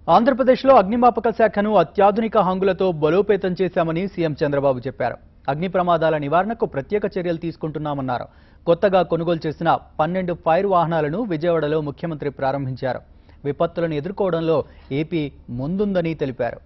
ఆంధ్రప్రదేశ్లో అగ్నిమాపక శాఖను అత్యాధునిక హంగులతో బలోపేతం చేశామని సీఎం చంద్రబాబు చెప్పారు అగ్ని ప్రమాదాల నివారణకు ప్రత్యేక చర్యలు తీసుకుంటున్నామన్నారు కొత్తగా కొనుగోలు చేసిన పన్నెండు ఫైర్ వాహనాలను విజయవాడలో ముఖ్యమంత్రి ప్రారంభించారు విపత్తులను ఎదుర్కోవడంలో ఏపీ ముందుందని తెలిపారు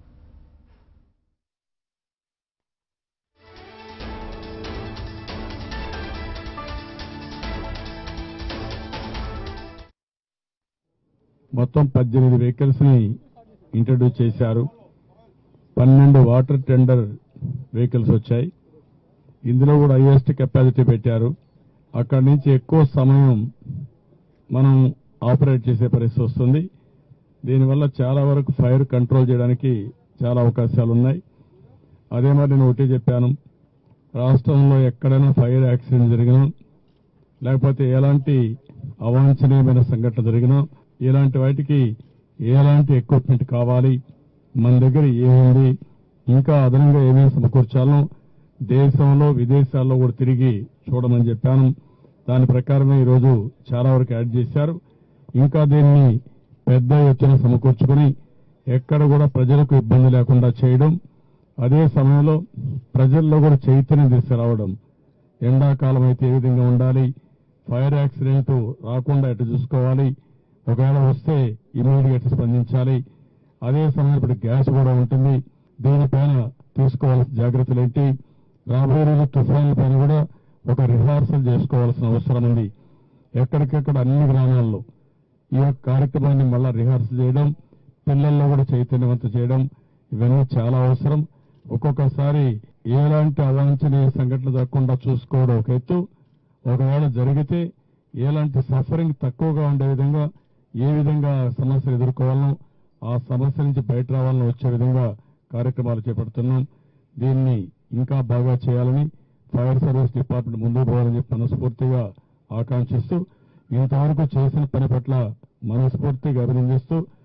మొత్తం పద్దెనిమిది వెహికల్స్ ని ఇంట్రడ్యూస్ చేశారు పన్నెండు వాటర్ టెండర్ వెహికల్స్ వచ్చాయి ఇందులో కూడా హైయెస్ట్ కెపాసిటీ పెట్టారు అక్కడి నుంచి ఎక్కువ సమయం మనం ఆపరేట్ చేసే పరిస్థితి వస్తుంది దీనివల్ల చాలా వరకు ఫైర్ కంట్రోల్ చేయడానికి చాలా అవకాశాలు ఉన్నాయి అదే మరి నేను ఒకటే చెప్పాను రాష్ట్రంలో ఎక్కడైనా ఫైర్ యాక్సిడెంట్ జరిగినా లేకపోతే ఎలాంటి అవాంఛనీయమైన సంఘటన జరిగినా ఇలాంటి వాటికి ఎలాంటి ఎక్విప్మెంట్ కావాలి మన దగ్గర ఏముంది ఇంకా అదనంగా ఏమేమి సమకూర్చాలో దేశంలో విదేశాల్లో కూడా తిరిగి చూడమని చెప్పాను దాని ప్రకారమే ఈరోజు చాలా వరకు యాడ్ చేశారు ఇంకా దీన్ని పెద్ద ఎత్తున సమకూర్చుకుని ఎక్కడ కూడా ప్రజలకు ఇబ్బంది లేకుండా చేయడం అదే సమయంలో ప్రజల్లో కూడా చైతన్యం తీసుకురావడం ఎండాకాలం అయితే ఏ విధంగా ఉండాలి ఫైర్ యాక్సిడెంట్ రాకుండా ఎటు చూసుకోవాలి ఒకవేళ వస్తే ఇమీడియట్ స్పందించాలి అదే సమయంలో ఇప్పుడు గ్యాస్ కూడా ఉంటుంది దీనిపైన తీసుకోవాల్సిన జాగ్రత్తలు ఏంటి రాబోయే రోజు తుఫాన్ల పైన కూడా ఒక రిహార్సల్ చేసుకోవాల్సిన అవసరం ఉంది ఎక్కడికెక్కడ అన్ని గ్రామాల్లో ఈ యొక్క కార్యక్రమాన్ని మళ్ళా రిహార్సల్ చేయడం పిల్లల్లో కూడా చైతన్యవంతం చేయడం ఇవన్నీ చాలా అవసరం ఒక్కొక్కసారి ఎలాంటి అవాంఛనీయ సంఘటనలు జరగకుండా చూసుకోవడం ఒక ఎత్తు ఒకవేళ జరిగితే ఎలాంటి సఫరింగ్ తక్కువగా ఉండే విధంగా ఏ విధంగా సమస్యలు ఎదుర్కోవాలనో ఆ సమస్య నుంచి బయట రావాలని వచ్చే విధంగా కార్యక్రమాలు చేపడుతున్నాం దీన్ని ఇంకా బాగా చేయాలని ఫైర్ సర్వీస్ డిపార్ట్మెంట్ ముందుకు పోవాలని చెప్పి మనస్ఫూర్తిగా ఆకాంక్షిస్తూ ఇంతవరకు చేసిన పని పట్ల మనస్ఫూర్తిగా అభినందిస్తూ